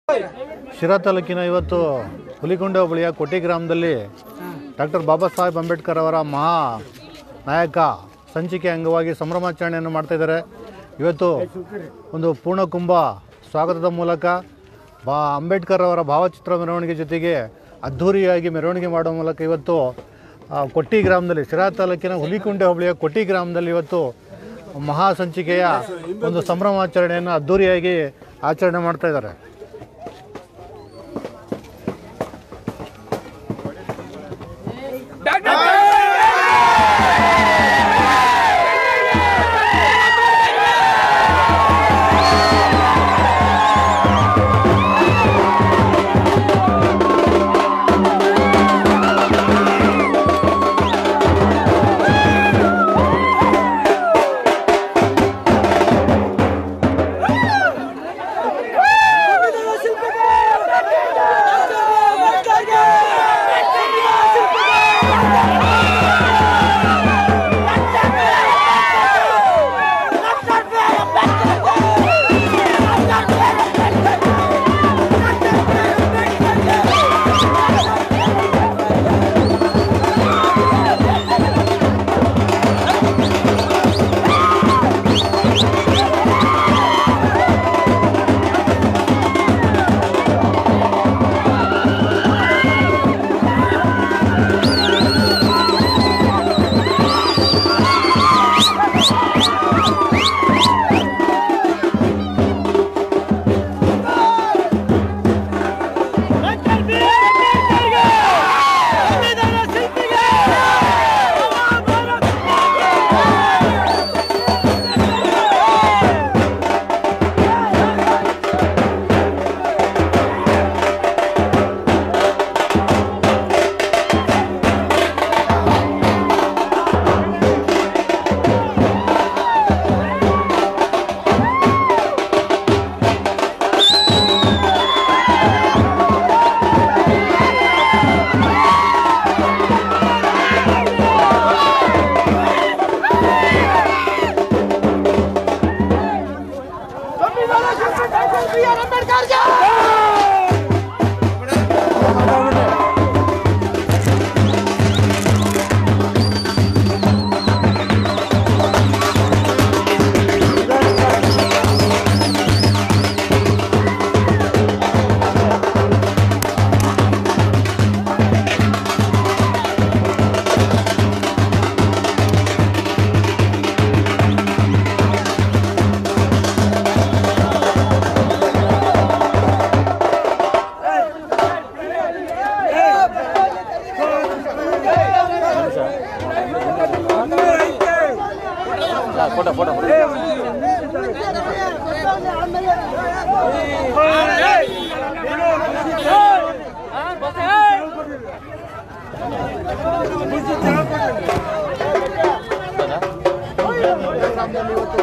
ಶಿರಾ ತಾಲೂಕಿನ ಇವತ್ತು ಹುಲಿಕೊಂಡೆ ಹೋಬಳಿಯ ಕೊಟ್ಟಿ ಗ್ರಾಮದಲ್ಲಿ ಡಾಕ್ಟರ್ ಬಾಬಾ ಸಾಹೇಬ್ ಅಂಬೇಡ್ಕರ್ ಅವರ ಮಹಾ ನಾಯಕ ಸಂಚಿಕೆ ಅಂಗವಾಗಿ ಸಂಭ್ರಮಾಚರಣೆಯನ್ನು ಮಾಡ್ತಾ ಇದ್ದಾರೆ ಇವತ್ತು ಒಂದು ಪೂರ್ಣಕುಂಭ ಸ್ವಾಗತದ ಮೂಲಕ ಬಾ ಅಂಬೇಡ್ಕರ್ ಅವರ ಭಾವಚಿತ್ರ ಮೆರವಣಿಗೆ ಜೊತೆಗೆ ಅದ್ಧೂರಿಯಾಗಿ ಮೆರವಣಿಗೆ ಮಾಡುವ ಮೂಲಕ ಇವತ್ತು ಆ, ಕೊಟ್ಟಿ ಗ್ರಾಮದಲ್ಲಿ ಶಿರಾ ತಾಲೂಕಿನ ಹುಲಿಕುಂಟೆ ಹೋಬಳಿಯ ಕೊಟ್ಟಿ ಗ್ರಾಮದಲ್ಲಿ ಇವತ್ತು ಮಹಾ ಸಂಚಿಕೆಯ ಒಂದು ಸಂಭ್ರಮಾಚರಣೆಯನ್ನು ಅದ್ಧೂರಿಯಾಗಿ ಆಚರಣೆ ಮಾಡ್ತಾ ಇದ್ದಾರೆ ಗ್ರಾಮದಲ್ಲಿ ಇವತ್ತು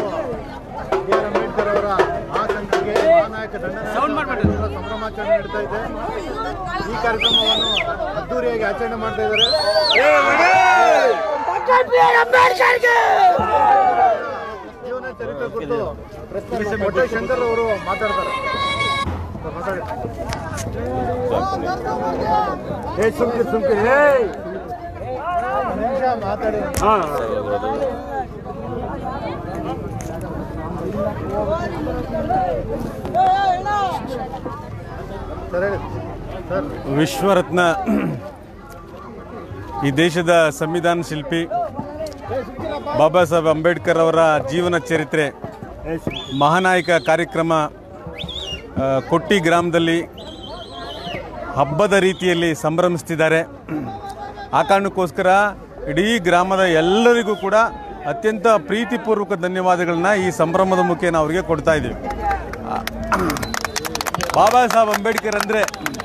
ಬಿ ಆರ್ ಅಂಬೇಡ್ಕರ್ ಅವರ ಆ ಸಂಚಿಕೆ ಮಹಾನಾಯಕ ದಂಡನಾಯಕ ಸಂಭ್ರಮಾಚರಣೆ ನಡೀತಾ ಇದೆ ಈ ಕಾರ್ಯಕ್ರಮವನ್ನು ಅದ್ದೂರಿಯಾಗಿ ಆಚರಣೆ ಮಾಡ್ತಾ ಇದ್ದಾರೆ ಜೀವನ ಚರಿತ್ರೆ ಕುರಿತು ಪ್ರಶ್ನೆ ಕೋಟೆ ಶಂಕರ್ ಅವರು ಮಾತಾಡ್ತಾರೆ ಮಾತಾಡಿ ಏ ಸುಮ್ಕೆ ಸುಮ್ಕೆ ಏ ಒಂದು ನಿಮಿಷ ಮಾತಾಡಿ ಹಾ ಸರ್ ಹೇಳಿ ಸರ್ ವಿಶ್ವರತ್ನ ಈ ದೇಶದ ಸಂವಿಧಾನ ಶಿಲ್ಪಿ ಬಾಬಾ ಸಾಹೇಬ್ ಅಂಬೇಡ್ಕರ್ ಅವರ ಜೀವನ ಚರಿತ್ರೆ ಮಹಾನಾಯಕ ಕಾರ್ಯಕ್ರಮ ಆ, ಕೊಟ್ಟಿ ಗ್ರಾಮದಲ್ಲಿ ಹಬ್ಬದ ರೀತಿಯಲ್ಲಿ ಸಂಭ್ರಮಿಸ್ತಿದ್ದಾರೆ ಆ ಕಾರಣಕ್ಕೋಸ್ಕರ ಇಡೀ ಗ್ರಾಮದ ಎಲ್ಲರಿಗೂ ಕೂಡ ಅತ್ಯಂತ ಪ್ರೀತಿಪೂರ್ವಕ ಧನ್ಯವಾದಗಳನ್ನ ಈ ಸಂಭ್ರಮದ ಮುಖೇನ ಅವರಿಗೆ ಕೊಡ್ತಾ ಇದ್ದೀವಿ ಬಾಬಾ ಸಾಹೇಬ್ ಅಂಬೇಡ್ಕರ್ ಅಂದರೆ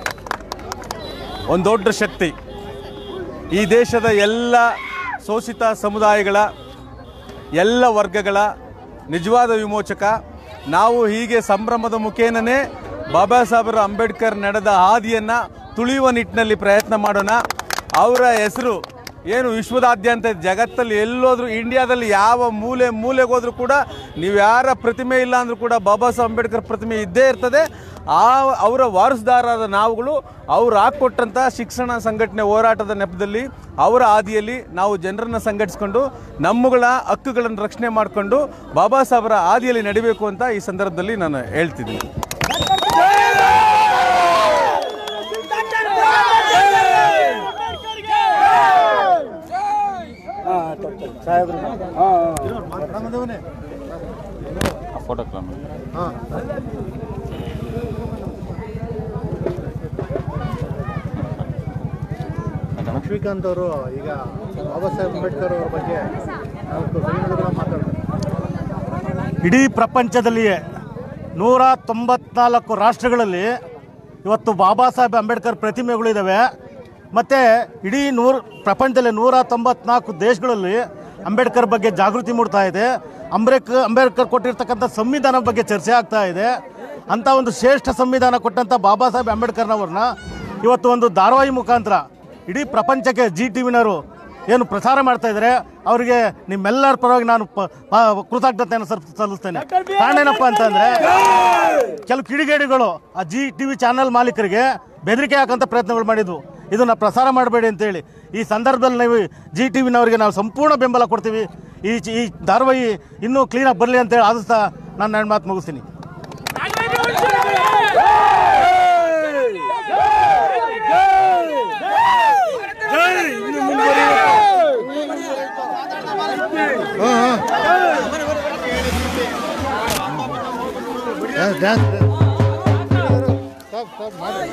ಒಂದು ದೊಡ್ಡ ಶಕ್ತಿ ಈ ದೇಶದ ಎಲ್ಲ ಶೋಷಿತ ಸಮುದಾಯಗಳ ಎಲ್ಲ ವರ್ಗಗಳ ನಿಜವಾದ ವಿಮೋಚಕ ನಾವು ಹೀಗೆ ಸಂಭ್ರಮದ ಮುಖೇನನೇ ಬಾಬಾ ಸಾಹೇಬರ ಅಂಬೇಡ್ಕರ್ ನಡೆದ ಹಾದಿಯನ್ನು ತುಳಿಯುವ ನಿಟ್ಟಿನಲ್ಲಿ ಪ್ರಯತ್ನ ಮಾಡೋಣ ಅವರ ಹೆಸರು ಏನು ವಿಶ್ವದಾದ್ಯಂತ ಜಗತ್ತಲ್ಲಿ ಎಲ್ಲೋದ್ರೂ ಇಂಡಿಯಾದಲ್ಲಿ ಯಾವ ಮೂಲೆ ಮೂಲೆಗೆ ಹೋದ್ರೂ ಕೂಡ ನೀವು ಯಾರ ಪ್ರತಿಮೆ ಇಲ್ಲ ಅಂದ್ರೂ ಕೂಡ ಬಾಬಾ ಸಾಹೇಬ್ ಅಂಬೇಡ್ಕರ್ ಪ್ರತಿಮೆ ಇದ್ದೇ ಇರ್ತದೆ ಆ ಅವರ ವಾರಸುದಾರರಾದ ನಾವುಗಳು ಅವ್ರು ಹಾಕ್ಕೊಟ್ಟಂಥ ಶಿಕ್ಷಣ ಸಂಘಟನೆ ಹೋರಾಟದ ನೆಪದಲ್ಲಿ ಅವರ ಹಾದಿಯಲ್ಲಿ ನಾವು ಜನರನ್ನು ಸಂಘಟಿಸ್ಕೊಂಡು ನಮ್ಮಗಳ ಹಕ್ಕುಗಳನ್ನು ರಕ್ಷಣೆ ಮಾಡಿಕೊಂಡು ಬಾಬಾ ಸಾಹೇಬರ ಹಾದಿಯಲ್ಲಿ ನಡಿಬೇಕು ಅಂತ ಈ ಸಂದರ್ಭದಲ್ಲಿ ನಾನು ಹೇಳ್ತಿದ್ದೀನಿ ಫೋಟೋ ಹಾಂ ಲಕ್ಷ್ಮೀಕಾಂತ್ ಅವರು ಈಗ ಬಾಬಾ ಸಾಹೇಬ್ ಅಂಬೇಡ್ಕರ್ ಅವರ ಬಗ್ಗೆ ನಾಲ್ಕು ಸವಿನುಡಿಗಳ ಮಾತಾಡ್ತಾರೆ ಇಡೀ ಪ್ರಪಂಚದಲ್ಲಿಯೇ ನೂರ ತೊಂಬತ್ನಾಲ್ಕು ರಾಷ್ಟ್ರಗಳಲ್ಲಿ ಇವತ್ತು ಬಾಬಾ ಸಾಹೇಬ್ ಅಂಬೇಡ್ಕರ್ ಪ್ರತಿಮೆಗಳಿದ್ದಾವೆ ಮತ್ತು ಇಡೀ ನೂರು ಪ್ರಪಂಚದಲ್ಲಿ ನೂರ ತೊಂಬತ್ನಾಲ್ಕು ದೇಶಗಳಲ್ಲಿ ಅಂಬೇಡ್ಕರ್ ಬಗ್ಗೆ ಜಾಗೃತಿ ಮೂಡ್ತಾ ಇದೆ ಅಂಬೇಡ್ಕರ್ ಅಂಬೇಡ್ಕರ್ ಕೊಟ್ಟಿರ್ತಕ್ಕಂಥ ಸಂವಿಧಾನ ಬಗ್ಗೆ ಚರ್ಚೆ ಆಗ್ತಾ ಇದೆ ಅಂಥ ಒಂದು ಶ್ರೇಷ್ಠ ಸಂವಿಧಾನ ಕೊಟ್ಟಂಥ ಬಾಬಾ ಸಾಹೇಬ್ ಅಂಬೇಡ್ಕರ್ನವ್ರನ್ನ ಇವತ್ತು ಒಂದು ಧಾರಾವಾಹಿ ಮುಖಾಂತರ ಇಡೀ ಪ್ರಪಂಚಕ್ಕೆ ಜಿ ಟಿ ವಿನವರು ಏನು ಪ್ರಸಾರ ಮಾಡ್ತಾ ಇದ್ದಾರೆ ಅವರಿಗೆ ನಿಮ್ಮೆಲ್ಲರ ಪರವಾಗಿ ನಾನು ಪ- ಪ- ಕೃತಜ್ಞತೆಯನ್ನು ಸಲ್- ಸಲ್ಲಿಸ್ತೇನೆ ಕಾರಣ ಏನಪ್ಪ ಅಂತಂದ್ರೆ ಕೆಲವು ಕಿಡಿಗೇಡಿಗಳು ಆ ಜಿ ಟಿ ವಿ ಚಾನಲ್ ಮಾಲೀಕರಿಗೆ ಬೆದರಿಕೆ ಹಾಕಂತ ಪ್ರಯತ್ನಗಳು ಮಾಡಿದ್ವು ಇದನ್ನ ಪ್ರಸಾರ ಮಾಡಬೇಡಿ ಅಂತೇಳಿ ಈ ಸಂದರ್ಭದಲ್ಲಿ ನೀವು ಜಿ ಟಿ ವಿನವರಿಗೆ ನಾವು ಸಂಪೂರ್ಣ ಬೆಂಬಲ ಕೊಡ್ತೀವಿ ಈ ಚಿ- ಈ ಧಾರಾವಾಹಿ ಇನ್ನೂ ಕ್ಲೀನಾಗಿ ಬರಲಿ ಅಂತೇಳಿ ಆದಿಸ್ತಾ ನಾನು ನನ್ನ ಮಾತು ಮುಗಿಸ್ತೀನಿ ಡ್ಯಾನ್ಸ್ ಡ್ಯಾನ್ಸ್ ಸ್ಟಾಪ್ ಸ್ಟಾಪ್ ಮಾಡಿ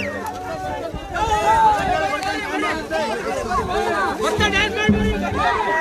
ಮತ್ತೆ ಡ್ಯಾನ್ಸ್ ಮಾಡಿ